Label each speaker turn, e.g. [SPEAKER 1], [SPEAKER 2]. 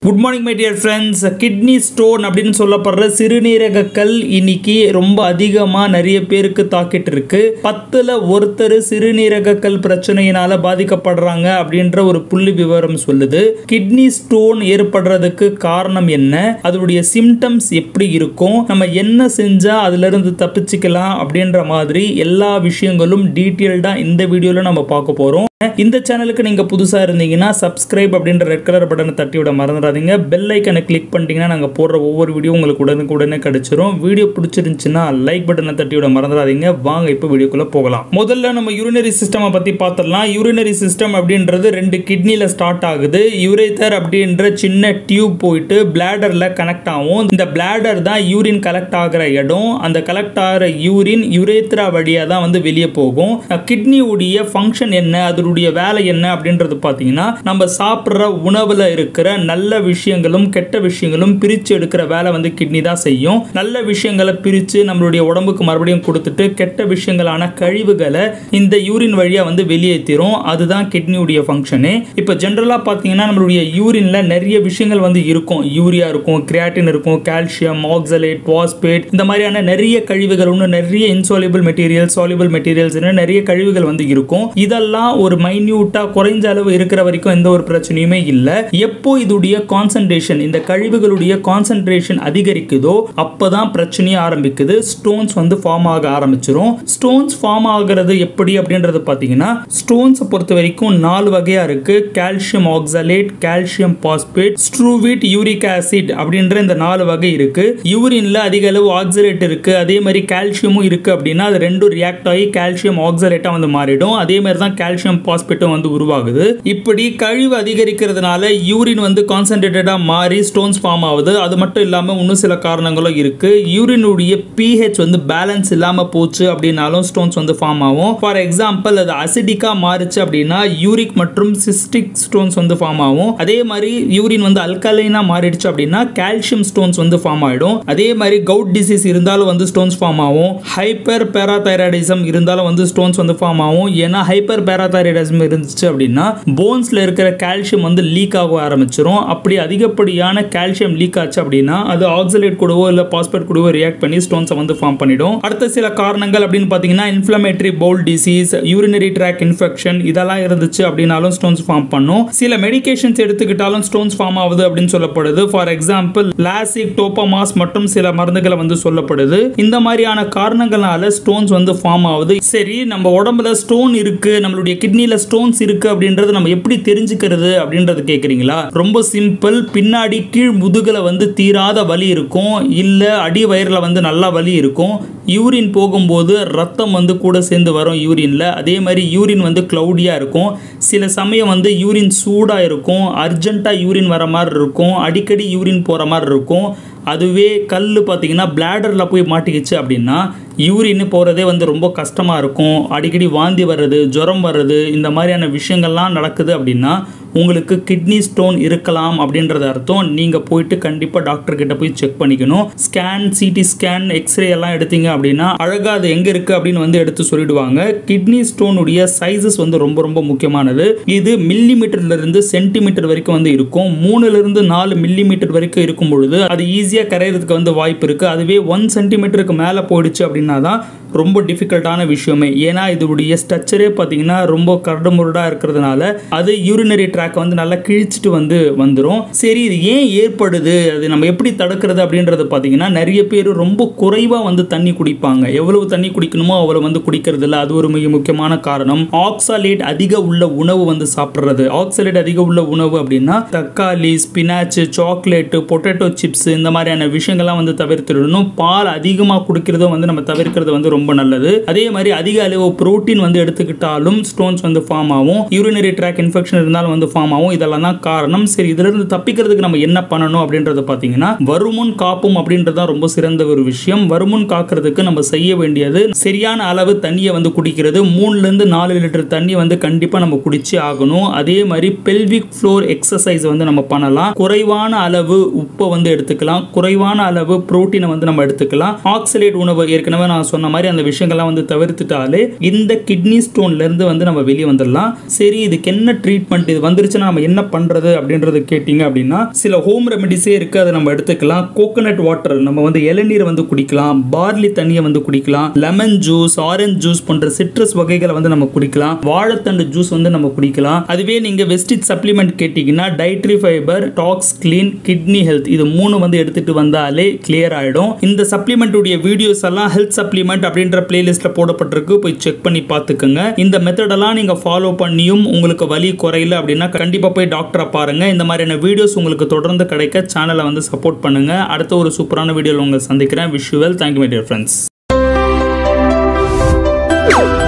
[SPEAKER 1] good morning my dear friends kidney stone அப்படின்னு சொல்லப்படுற சிறுநீரக கல் இன்னைக்கு ரொம்ப அதிகமாக நிறைய பேருக்கு தாக்கிட்டு இருக்கு பத்துல ஒருத்தர் சிறுநீரக கல் பிரச்சனையினால பாதிக்கப்படுறாங்க அப்படின்ற ஒரு புள்ளி விவரம் சொல்லுது கிட்னி ஸ்டோன் ஏற்படுறதுக்கு காரணம் என்ன அதனுடைய சிம்டம்ஸ் எப்படி இருக்கும் நம்ம என்ன செஞ்சா அதுல இருந்து தப்பிச்சுக்கலாம் அப்படின்ற மாதிரி எல்லா விஷயங்களும் டீட்டெயில்டா இந்த வீடியோல நம்ம பார்க்க போறோம் இந்த சேனலுக்கு நீங்க புதுசா இருந்தீங்கன்னா சப்ஸ்கிரைப் அப்படின்ற ரெட் கலர் பட்டனை தட்டி விட மறந்துடாதீங்க பெல் ஐக்கனை கிளிக் பண்ணிட்டீங்கன்னா நாங்க போடுற ஒவ்வொரு வீடியோ உங்களுக்கு உடனுக்கு உடனே கிடைச்சிரும் வீடியோ பிடிச்சிருந்துச்சுன்னா லைக் பட்டனை தட்டி விட மறந்துடாதீங்க வாங்க இப்போ வீடியோக்குள்ள போகலாம் முதல்ல நம்ம யூரினரி சிஸ்டமை பத்தி பார்த்துடலாம் யூரினரி சிஸ்டம் அப்படின்றது ரெண்டு கிட்னில ஸ்டார்ட் ஆகுது யூரேத்தர் அப்படின்ற சின்ன டியூப் போயிட்டு பிளாடர்ல கனெக்ட் ஆகும் இந்த பிளாடர் தான் யூரின் கலெக்ட் ஆகிற இடம் அந்த கலெக்ட் ஆகிற யூரின் யுரேத்ரா வழியாக தான் வந்து வெளியே போகும் கிட்னியுடைய ஃபங்க்ஷன் என்ன அதனுடைய வேலை என்ன அப்படின்றது பார்த்தீங்கன்னா நம்ம சாப்பிட்ற உணவில் இருக்கிற நல்ல விஷயங்களும் கெட்ட விஷயங்களும் பிரித்து எடுக்கிற வேலை வந்து கிட்னி தான் செய்யும் நல்ல விஷயங்களை பிரித்து நம்மளுடைய உடம்புக்கு மறுபடியும் கொடுத்துட்டு கெட்ட விஷயங்களான கழிவுகளை இந்த யூரின் வழியாக வந்து வெளியேற்றிரும் அதுதான் கிட்னியுடைய ஃபங்க்ஷனு இப்போ ஜென்ரலாக பார்த்தீங்கன்னா நம்மளுடைய யூரினில் நிறைய விஷயங்கள் வந்து இருக்கும் யூரியா இருக்கும் கிரியாட்டின் இருக்கும் கால்சியம் ஆக்சலேட் பாஸ்பேட் இந்த மாதிரியான நிறைய கழிவுகள் இன்னும் நிறைய இன்சாலிபிள் மெட்டீரியல் சாலிபிள் மெட்டீரியல்ஸ் நிறைய கழிவுகள் வந்து இருக்கும் இதெல்லாம் ஒரு மைன்யூட்டா குறைஞ்ச அளவு இருக்கிற வரைக்கும் எந்த ஒரு பிரச்சனையுமே இல்லை எப்போ இதுடைய கான்சன்ட்ரேஷன் இந்த கழிவுகளுடைய கான்சன்ட்ரேஷன் அதிகரிக்குதோ அப்பதான் பிரச்சனையே ஆரம்பிக்குது ஸ்டோன்ஸ் வந்து ஃபார்ம் ஆக ஆரம்பிச்சிரும் ஸ்டோன்ஸ் ஃபார்ம் ஆகிறது எப்படி அப்படின்றது பார்த்தீங்கன்னா ஸ்டோன்ஸை பொறுத்த வரைக்கும் நாலு வகையா இருக்கு calcium oxalate calcium phosphate struvite uric acid அப்படின்ற இந்த நாலு வகை இருக்கு யூரின்ல அதிக அளவு ஆக்சலேட் இருக்கு அதே மாதிரி கால்சியமும் இருக்கு அப்படின்னா அது ரெண்டும் ரியாக்ட் ஆகி கால்சியம் ஆக்சலேட்டா வந்து மாறிடும் அதே மாதிரி தான் கால்சியம் பாஸ்பேட்டும் வந்து உருவாகுது இப்படி கழிவு அதிகரிக்கிறதுனால யூரின் வந்து கான்சென்ட்ரேட்டடா மாறி ஸ்டோன்ஸ் ஃபார்ம் ஆகுது அது மட்டும் இல்லாம இன்னும் சில காரணங்களும் இருக்கு யூரினுடைய பிஹெச் வந்து பேலன்ஸ் இல்லாம போச்சு அப்படின்னாலும் ஸ்டோன்ஸ் வந்து ஃபார்ம் ஆகும் ஃபார் எக்ஸாம்பிள் அது அசிடிக்கா மாறுச்சு அப்படின்னா யூரிக் மற்றும் சிஸ்டிக் ஸ்டோன்ஸ் வந்து ஃபார்ம் ஆகும் அதே மாதிரி யூரின் வந்து அல்கலைனா மாறிடுச்சு அப்படின்னா கால்சியம் ஸ்டோன்ஸ் வந்து ஃபார்ம் ஆயிடும் அதே மாதிரி கவுட் டிசீஸ் இருந்தாலும் வந்து ஸ்டோன்ஸ் ஃபார்ம் ஆகும் ஹைப்பர் பேராதைராய்டிசம் இருந்தாலும் வந்து ஸ்டோன்ஸ் வந்து ஃபார்ம் ஆகும் ஏன்னா ஹைப்பர் பேராதைராய்டிசம் இருந்துச்சு அப்படின்னா போன்ஸ்ல இருக்கிற கால்சியம் வந்து லீக் ஆக ஆரம்பிச்சிரும் அப்படி அதிகப்படியான கால்சியம் லீக் ஆச்சு அப்படின்னா அது ஆக்சலேட் கூடவோ இல்ல பாஸ்பேட் கூடவோ ரியாக்ட் பண்ணி ஸ்டோன்ஸை வந்து ஃபார்ம் பண்ணிடும் அடுத்த சில காரணங்கள் அப்படின்னு பார்த்தீங்கன்னா inflammatory bowel disease urinary tract infection இதெல்லாம் இருந்துச்சு அப்படின்னாலும் ஸ்டோன்ஸ் ஃபார்ம் பண்ணும் சில மெடிகேஷன்ஸ் எடுத்துக்கிட்டாலும் ஸ்டோன்ஸ் ஃபார்ம் ஆகுது அப்படின்னு சொல்லப்படுது ஃபார் எக்ஸாம்பிள் லாசிக் டோப்பமாஸ் மற்றும் சில மருந்துகளை வந்து சொல்லப்படுது இந்த மாதிரியான காரணங்களால ஸ்டோன்ஸ் வந்து ஃபார்ம் ஆகுது சரி நம்ம உடம்புல ஸ்டோன் இருக்கு நம்மளுடைய கிட்னில ஸ்டோன்ஸ் இருக்கு அப்படின்றது நம்ம எப்படி தெரிஞ்சுக்கிறது அப்படின்றது கேக்குறீங்களா ரொம்ப சிம்பிள் பின்னாடி கீழ் முதுகுல வந்து தீராத வலி இருக்கும் இல்ல அடி வயிறுல வந்து நல்லா வலி இருக்கும் யூரின் போகும்போது ரத்தம் வந்து கூட சேர்ந்து வரும் யூரின்ல அதே மாதிரி யூரின் வந்து க்ளவுடியா இருக்கும் சில சமயம் வந்து யூரின் சூடா இருக்கும் அர்ஜென்ட்டா யூரின் வர மாதிரி இருக்கும் அடிக்கடி யூரின் போற மாதிரி இருக்கும் அதுவே கல் பார்த்தீங்கன்னா பிளாடரில் போய் மாட்டிக்கிச்சு அப்படின்னா யூரின் போகிறதே வந்து ரொம்ப கஷ்டமாக இருக்கும் அடிக்கடி வாந்தி வர்றது ஜுரம் வர்றது இந்த மாதிரியான விஷயங்கள்லாம் நடக்குது அப்படின்னா உங்களுக்கு கிட்னி ஸ்டோன் இருக்கலாம் அப்படின்றது அர்த்தம் நீங்கள் போயிட்டு கண்டிப்பாக டாக்டர் கிட்ட போய் செக் பண்ணிக்கணும் ஸ்கேன் சிடி ஸ்கேன் எக்ஸ்ரே எல்லாம் எடுத்தீங்க அப்படின்னா அழகாக அது எங்கே இருக்குது அப்படின்னு வந்து எடுத்து சொல்லிடுவாங்க கிட்னி ஸ்டோனுடைய சைஸஸ் வந்து ரொம்ப ரொம்ப முக்கியமானது இது மில்லி இருந்து சென்டிமீட்டர் வரைக்கும் வந்து இருக்கும் மூணுலேருந்து நாலு மில்லி மீட்டர் வரைக்கும் இருக்கும் பொழுது அது ஈஸியாக கரையிறதுக்கு வந்து வாய்ப்பு இருக்குது அதுவே ஒன் சென்டிமீட்டருக்கு மேலே போயிடுச்சு அப்படின்னா தான் ரொம்ப டிஃபிகல்ட்டான விஷயமே ஏன்னா இதோடைய ஸ்ட்ரக்சரே பார்த்தீங்கன்னா ரொம்ப கரடுமுரடாக இருக்கிறதுனால அது யூரினரி ட்ராக்கை வந்து நல்லா கிழிச்சிட்டு வந்து வந்துடும் சரி இது ஏன் ஏற்படுது அது நம்ம எப்படி தடுக்கிறது அப்படின்றது பார்த்தீங்கன்னா நிறைய பேர் ரொம்ப குறைவாக வந்து தண்ணி குடிப்பாங்க எவ்வளவு தண்ணி குடிக்கணுமோ அவ்வளோ வந்து குடிக்கிறது இல்லை அது ஒரு மிக முக்கியமான காரணம் ஆக்சாலேட் அதிக உள்ள உணவு வந்து சாப்பிட்றது ஆக்சாலேட் அதிக உள்ள உணவு அப்படின்னா தக்காளி ஸ்பினாச்சு சாக்லேட்டு பொட்டேட்டோ சிப்ஸ் இந்த மாதிரியான விஷயங்கள்லாம் வந்து தவிர்த்துடணும் பால் அதிகமாக குடிக்கிறதும் வந்து நம்ம தவிர்க்கிறது வந்து ரொம்ப நல்லது அதே மாதிரி அதிக அளவு புரோட்டீன் வந்து எடுத்துக்கிட்டாலும் ஸ்டோன்ஸ் வந்து ஃபார்ம் ஆகும் யூரினரி ட்ராக் இன்ஃபெக்ஷன் இருந்தாலும் வந்து ஃபார்ம் ஆகும் இதெல்லாம் தான் காரணம் சரி இதுல இருந்து தப்பிக்கிறதுக்கு நம்ம என்ன பண்ணணும் அப்படின்றத பார்த்தீங்கன்னா வருமுன் காப்பும் அப்படின்றது தான் ரொம்ப சிறந்த ஒரு விஷயம் வருமுன் காக்கிறதுக்கு நம்ம செய்ய வேண்டியது சரியான அளவு தண்ணியை வந்து குடிக்கிறது மூணுல இருந்து நாலு லிட்டர் தண்ணி வந்து கண்டிப்பா நம்ம குடிச்சே ஆகணும் அதே மாதிரி பெல்விக் ஃப்ளோர் எக்ஸசைஸ் வந்து நம்ம பண்ணலாம் குறைவான அளவு உப்பை வந்து எடுத்துக்கலாம் குறைவான அளவு புரோட்டீனை வந்து நம்ம எடுத்துக்கலாம் ஆக்சலேட் உணவு ஏற்கனவே நான் சொன்ன மாதிரி அந்த விஷயங்கள்லாம் வந்து தவிர்த்துட்டாலே இந்த கிட்னி ஸ்டோன்ல இருந்து வந்து நம்ம வெளியே வந்துடலாம் சரி இதுக்கு என்ன ட்ரீட்மெண்ட் இது வந்துருச்சுன்னா நம்ம என்ன பண்றது அப்படின்றது கேட்டிங்க அப்படின்னா சில ஹோம் ரெமெடிஸே இருக்கு அதை நம்ம எடுத்துக்கலாம் கோகோனட் வாட்டர் நம்ம வந்து இளநீர் வந்து குடிக்கலாம் பார்லி தண்ணியை வந்து குடிக்கலாம் லெமன் ஜூஸ் ஆரஞ்சு ஜூஸ் போன்ற சிட்ரஸ் வகைகளை வந்து நம்ம குடிக்கலாம் வாழைத்தண்டு ஜூஸ் வந்து நம்ம குடிக்கலாம் அதுவே நீங்க வெஸ்டிட் சப்ளிமெண்ட் கேட்டிங்கன்னா டைட்ரி ஃபைபர் டாக்ஸ் கிளீன் கிட்னி ஹெல்த் இது மூணு வந்து எடுத்துட்டு வந்தாலே கிளியர் ஆயிடும் இந்த சப்ளிமெண்ட் உடைய வீடியோஸ் எல்லாம் ஹெல்த் சப்ளிமெண்ட் அப்படின்ற பிளேலிஸ்ட்ல போடப்பட்டிருக்கு போய் செக் பண்ணி பார்த்துக்கோங்க இந்த மெத்தடெல்லாம் நீங்க ஃபாலோ பண்ணியும் உங்களுக்கு வலி குறையல அப்படின்னா கண்டிப்பா போய் டாக்டரை பாருங்க இந்த மாதிரியான வீடியோஸ் உங்களுக்கு தொடர்ந்து கிடைக்க சேனலை வந்து சப்போர்ட் பண்ணுங்க அடுத்த ஒரு சூப்பரான வீடியோவில் உங்களை சந்திக்கிறேன் wish you well thank you my dear friends